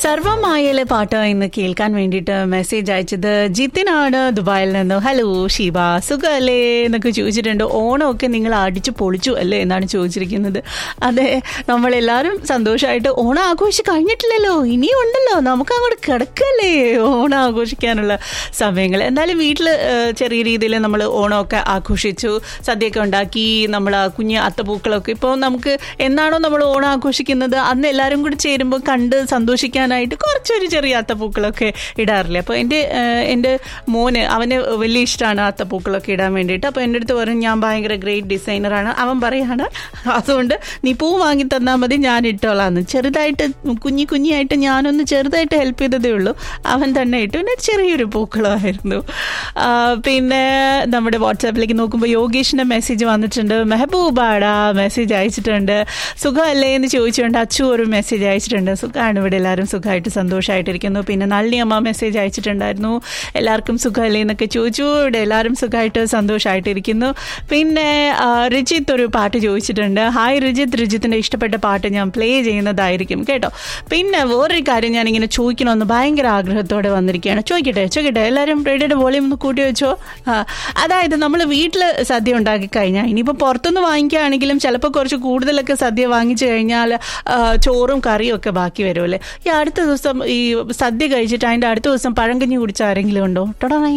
സർവമായയിലെ പാട്ട് ഇന്ന് കേൾക്കാൻ വേണ്ടിയിട്ട് മെസ്സേജ് അയച്ചത് ജിത്തിനാണ് ദുബായിൽ നിന്ന് ഹലോ ഷീബ സുഖമല്ലേ എന്നൊക്കെ ചോദിച്ചിട്ടുണ്ട് ഓണമൊക്കെ നിങ്ങൾ അടിച്ചു പൊളിച്ചു അല്ലേ എന്നാണ് ചോദിച്ചിരിക്കുന്നത് അതെ നമ്മളെല്ലാവരും സന്തോഷമായിട്ട് ഓണം ആഘോഷിച്ച് കഴിഞ്ഞിട്ടില്ലല്ലോ ഇനിയും ഉണ്ടല്ലോ നമുക്ക് അങ്ങോട്ട് കിടക്കല്ലേ ഓണം ആഘോഷിക്കാനുള്ള സമയങ്ങൾ എന്തായാലും വീട്ടിൽ ചെറിയ രീതിയിൽ നമ്മൾ ഓണമൊക്കെ ആഘോഷിച്ചു സദ്യയൊക്കെ ഉണ്ടാക്കി നമ്മൾ ആ കുഞ്ഞ് അത്തപ്പൂക്കളൊക്കെ ഇപ്പോൾ നമുക്ക് എന്നാണോ നമ്മൾ ഓണം ആഘോഷിക്കുന്നത് അന്ന് എല്ലാവരും കൂടി ചേരുമ്പോൾ കണ്ട് സന്തോഷിക്കാനായിട്ട് കുറച്ചൊരു ചെറിയ അത്തപ്പൂക്കളൊക്കെ ഇടാറില്ല അപ്പോൾ എൻ്റെ എൻ്റെ മോന് അവന് വലിയ ഇഷ്ടമാണ് അത്തപ്പൂക്കളൊക്കെ ഇടാൻ വേണ്ടിയിട്ട് അപ്പോൾ എൻ്റെ അടുത്ത് പറയും ഞാൻ ഭയങ്കര ഗ്രേറ്റ് ഡിസൈനറാണ് അവൻ പറയാണ് അതുകൊണ്ട് നീ പൂ വാങ്ങി തന്നാൽ മതി ഞാൻ ഇട്ടോളാന്ന് ചെറുതായിട്ട് കുഞ്ഞി കുഞ്ഞിയായിട്ട് ഞാനൊന്ന് ചെറുതായിട്ട് ഹെൽപ്പ് ചെയ്തതേ ഉള്ളൂ അവൻ തന്നെ ഇട്ടു പിന്നെ ചെറിയൊരു പൂക്കളമായിരുന്നു ആ, പിന്നെ നമ്മുടെ വാട്സാപ്പിലേക്ക് നോക്കുമ്പോൾ യോഗേഷിൻ്റെ മെസ്സേജ് വന്നിട്ടുണ്ട് മെഹബൂബാടാ മെസ്സേജ് അയച്ചിട്ടുണ്ട് സുഖമല്ലേ എന്ന് ചോദിച്ചുകൊണ്ട് അച്ചു ഒരു മെസ്സേജ് അയച്ചിട്ടുണ്ട് സുഖമാണ് ഇവിടെ എല്ലാവരും സുഖമായിട്ട് സന്തോഷമായിട്ടിരിക്കുന്നു പിന്നെ നളിനി അമ്മ മെസ്സേജ് അയച്ചിട്ടുണ്ടായിരുന്നു എല്ലാവർക്കും സുഖമല്ലേ എന്നൊക്കെ ചോദിച്ചു ഇവിടെ എല്ലാവരും സുഖമായിട്ട് സന്തോഷമായിട്ടിരിക്കുന്നു പിന്നെ ആ, റിജിത്ത് ഒരു പാട്ട് ചോദിച്ചിട്ടുണ്ട് ഹായ് റിജിത്ത് റിജിത്തിൻ്റെ ഇഷ്ടപ്പെട്ട പാട്ട് ഞാൻ പ്ലേ ചെയ്യുന്നതായിരിക്കും കേട്ടോ പിന്നെ വേറൊരു കാര്യം ഞാൻ ഇങ്ങനെ ചോദിക്കണമെന്ന് ഭയങ്കര ആഗ്രഹത്തോടെ വന്നിരിക്കുകയാണ് ചോദിക്കട്ടെ ചോദിക്കട്ടെ എല്ലാവരും റേഡിയോയുടെ വോളിയം ഒന്ന് കൂട്ടി വെച്ചോ ആ, അതായത് നമ്മൾ വീട്ടിൽ സദ്യ ഉണ്ടാക്കി കഴിഞ്ഞാൽ ഇനിയിപ്പോൾ പുറത്തുനിന്ന് വാങ്ങിക്കുകയാണെങ്കിലും ചിലപ്പോൾ കുറച്ച് കൂടുതലൊക്കെ സദ്യ വാങ്ങിച്ചു കഴിഞ്ഞാൽ ആ, ചോറും കറിയും ഒക്കെ ബാക്കി വരുമല്ലേ ഈ അടുത്ത ദിവസം ഈ സദ്യ കഴിച്ചിട്ട് അതിൻ്റെ അടുത്ത ദിവസം പഴങ്കഞ്ഞി കുടിച്ച ആരെങ്കിലും ഉണ്ടോ ടൊടറൈ.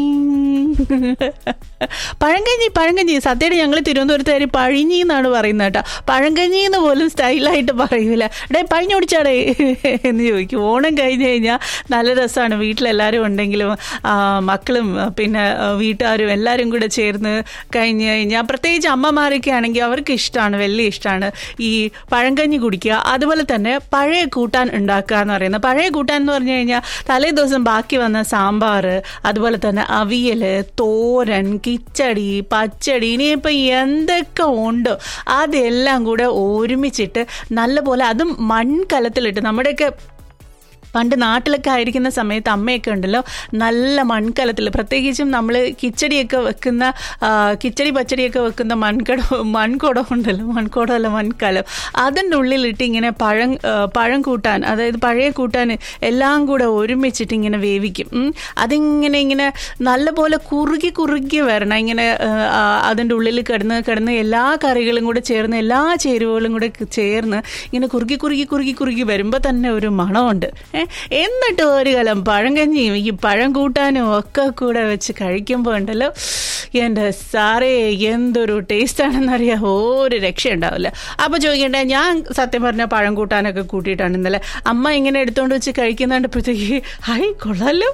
പഴങ്കഞ്ഞി പഴങ്കഞ്ഞി സദ്യയുടെ ഞങ്ങൾ തിരുവനന്തപുരത്തുകാർ പഴിഞ്ഞി എന്നാണ് പറയുന്നത് കേട്ടോ പഴങ്കഞ്ഞി എന്ന് പോലും സ്റ്റൈലായിട്ട് പറയൂല ഡേ പഴിഞ്ഞു കുടിച്ചാടേ എന്ന് ചോദിക്കും ഓണം കഴിഞ്ഞ് കഴിഞ്ഞാൽ നല്ല രസമാണ് വീട്ടിലെല്ലാവരും ഉണ്ടെങ്കിലും ആ, മക്കളും ആ, പിന്നെ ആ, വീട്ടുകാരും എല്ലാവരും കൂടെ ചേർന്ന് കഴിഞ്ഞ് കഴിഞ്ഞാൽ പ്രത്യേകിച്ച് അമ്മമാരൊക്കെ ആണെങ്കിൽ അവർക്ക് ഇഷ്ടമാണ് വലിയ ഇഷ്ടമാണ് ഈ പഴങ്കഞ്ഞി കുടിക്കുക അതുപോലെ തന്നെ പഴയ കൂട്ടാൻ ഉണ്ടാക്കുക എന്ന് പറയുന്നത് പഴയ കൂട്ടാൻ എന്ന് പറഞ്ഞു കഴിഞ്ഞാൽ തലേ ദിവസം ബാക്കി വന്ന സാമ്പാർ അതുപോലെ തന്നെ അവിയൽ തോരൻ കിച്ചടി പച്ചടി ഇനിയിപ്പോൾ എന്തൊക്കെ ഉണ്ടോ അതെല്ലാം കൂടെ ഒരുമിച്ചിട്ട് നല്ലപോലെ അതും മൺകലത്തിലിട്ട് നമ്മുടെയൊക്കെ പണ്ട് നാട്ടിലൊക്കെ ആയിരിക്കുന്ന സമയത്ത് അമ്മയൊക്കെ ഉണ്ടല്ലോ നല്ല മൺകലത്തിൽ പ്രത്യേകിച്ചും നമ്മൾ കിച്ചടിയൊക്കെ വെക്കുന്ന ആ, കിച്ചടി പച്ചടിയൊക്കെ വെക്കുന്ന മൺകട മൺകുടം ഉണ്ടല്ലോ മൺകുടം അല്ല മൺകലം അതിൻ്റെ ഉള്ളിലിട്ട് ഇങ്ങനെ പഴം ആ, പഴം കൂട്ടാൻ അതായത് പഴയ കൂട്ടാൻ എല്ലാം കൂടെ ഒരുമിച്ചിട്ട് ഇങ്ങനെ വേവിക്കും ഉം. അതിങ്ങനെ ഇങ്ങനെ നല്ലപോലെ കുറുകി കുറുകി വരണം ഇങ്ങനെ ആ, അതിൻ്റെ ഉള്ളിൽ കിടന്ന് കിടന്ന് എല്ലാ കറികളും കൂടെ ചേർന്ന് എല്ലാ ചേരുവകളും കൂടെ ചേർന്ന് ഇങ്ങനെ കുറുകി കുറുകി കുറുകി കുറുകി വരുമ്പോൾ തന്നെ ഒരു മണമുണ്ട് ഏ എന്നിട്ട് ഒരു കലം പഴങ്കഞ്ഞിയും ഈ പഴം കൂട്ടാനും ഒക്കെ കൂടെ വെച്ച് കഴിക്കുമ്പോൾ ഉണ്ടല്ലോ എൻ്റെ സാറേ എന്തൊരു ടേസ്റ്റാണെന്നറിയാം ഒരു രക്ഷ ഉണ്ടാവില്ല അപ്പോൾ ചോദിക്കട്ടെ ഞാൻ സത്യം പറഞ്ഞ പഴം കൂട്ടാനൊക്കെ കൂട്ടിയിട്ടാണ് ഇന്നലെ അമ്മ ഇങ്ങനെ എടുത്തുകൊണ്ട് വെച്ച് കഴിക്കുന്നുണ്ടപ്പോഴത്തേക്ക് ഹായ് കൊള്ളാലോ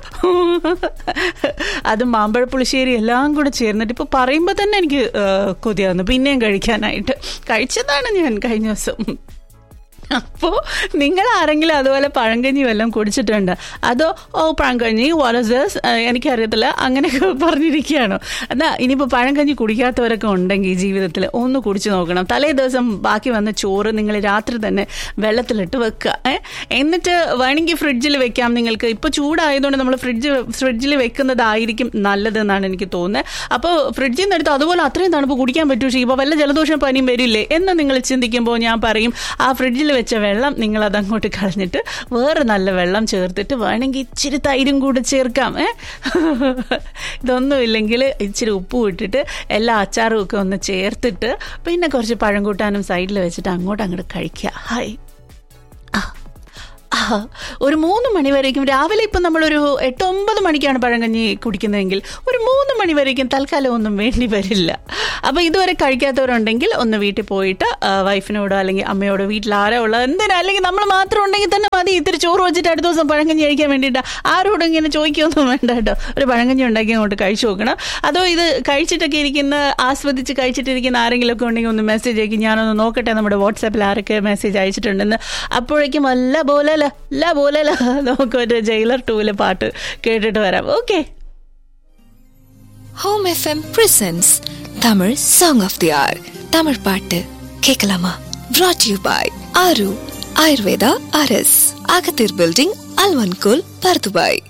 അത് മാമ്പഴ പുളിശ്ശേരി എല്ലാം കൂടെ ചേർന്നിട്ട് ഇപ്പോൾ പറയുമ്പോൾ തന്നെ എനിക്ക് ആ, കൊതിയാവുന്നു പിന്നെയും കഴിക്കാനായിട്ട് കഴിച്ചതാണ് ഞാൻ കഴിഞ്ഞ ദിവസം അപ്പോൾ നിങ്ങൾ ആരെങ്കിലും അതുപോലെ പഴങ്കഞ്ഞി വല്ലതും കുടിച്ചിട്ടുണ്ട് അതോ ഓ പഴങ്കഞ്ഞി വാട്ട് ദസ് എനിക്കറിയത്തില്ല അങ്ങനെയൊക്കെ പറഞ്ഞിരിക്കുകയാണോ എന്നാ ഇനിയിപ്പോൾ പഴങ്കഞ്ഞി കുടിക്കാത്തവരൊക്കെ ഉണ്ടെങ്കിൽ ജീവിതത്തിൽ ഒന്ന് കുടിച്ചു നോക്കണം തലേ ദിവസം ബാക്കി വന്ന ചോറ് നിങ്ങൾ രാത്രി തന്നെ വെള്ളത്തിലിട്ട് വെക്കുക ഏ? എന്നിട്ട് വേണമെങ്കിൽ ഫ്രിഡ്ജിൽ വെക്കാം നിങ്ങൾക്ക് ഇപ്പോൾ ചൂടായതുകൊണ്ട് നമ്മൾ ഫ്രിഡ്ജ് ഫ്രിഡ്ജിൽ വെക്കുന്നതായിരിക്കും നല്ലതെന്നാണ് എനിക്ക് തോന്നുന്നത് അപ്പോൾ ഫ്രിഡ്ജിൽ നിന്ന് എടുത്ത് അതുപോലെ അത്രയും തണുപ്പ് കുടിക്കാൻ പറ്റൂ ഇപ്പോൾ വല്ല ജലദോഷം പനിയും വരില്ലേ എന്ന് നിങ്ങൾ ചിന്തിക്കുമ്പോൾ ഞാൻ പറയും ആ ഫ്രിഡ്ജിൽ വെച്ച വെള്ളം നിങ്ങൾ അതങ്ങോട്ട് കളഞ്ഞിട്ട് വേറെ നല്ല വെള്ളം ചേർത്തിട്ട് വേണമെങ്കിൽ ഇച്ചിരി തൈരും കൂടെ ചേർക്കാം ഏ ഇതൊന്നും ഇല്ലെങ്കിൽ ഇച്ചിരി ഉപ്പും ഇട്ടിട്ട് എല്ലാ അച്ചാറും ഒക്കെ ഒന്ന് ചേർത്തിട്ട് പിന്നെ കുറച്ച് പഴം കൂട്ടാനും സൈഡിൽ വെച്ചിട്ട് അങ്ങോട്ട് അങ്ങോട്ട് കഴിക്കുക ഹായ് ആ, ഒരു മൂന്ന് മണി വരേക്കും രാവിലെ ഇപ്പം നമ്മളൊരു എട്ട് ഒമ്പത് മണിക്കാണ് പഴങ്കഞ്ഞി കുടിക്കുന്നതെങ്കിൽ ഒരു മൂന്ന് മണി വരേക്കും തൽക്കാലം ഒന്നും വേണ്ടി വരില്ല അപ്പോൾ ഇതുവരെ കഴിക്കാത്തവരുണ്ടെങ്കിൽ ഒന്ന് വീട്ടിൽ പോയിട്ട് ആ, വൈഫിനോടോ അല്ലെങ്കിൽ അമ്മയോടോ വീട്ടിൽ ആരോ ഉള്ളത് എന്തിനാ അല്ലെങ്കിൽ നമ്മൾ മാത്രം ഉണ്ടെങ്കിൽ തന്നെ മതി ഇത്തിരി ചോറ് വെച്ചിട്ട് അടുത്ത ദിവസം പഴങ്കഞ്ഞി കഴിക്കാൻ വേണ്ടിയിട്ട് ആരോടും ഇങ്ങനെ ചോദിക്കൊന്നും വേണ്ട കേട്ടോ ഒരു പഴങ്കഞ്ഞി ഉണ്ടാക്കി അങ്ങോട്ട് കഴിച്ചു നോക്കണം അതോ ഇത് കഴിച്ചിട്ടൊക്കെ ഇരിക്കുന്ന ആസ്വദിച്ച് കഴിച്ചിട്ടിരിക്കുന്ന ആരെങ്കിലും ഒക്കെ ഉണ്ടെങ്കിൽ ഒന്ന് മെസ്സേജ് അയക്കും ഞാനൊന്ന് നോക്കട്ടെ നമ്മുടെ വാട്സാപ്പിൽ ആരൊക്കെ മെസ്സേജ് അയച്ചിട്ടുണ്ടെന്ന് അപ്പോഴേക്കും അല്ല പോലെ അല്ല പോലെ നമുക്ക് ഒരു ജയിലർ ടൂവിലെ പാട്ട് കേട്ടിട്ട് വരാം okay home FM presents Tamil song of the year Tamil பாட்டு கேட்கலாமா brought யூ பாய் ஆரு ஆயுர்வேதா ஆர்எஸ் அகத்தீர் பில்டிங் அல்வன்கோல் பர்துபாய்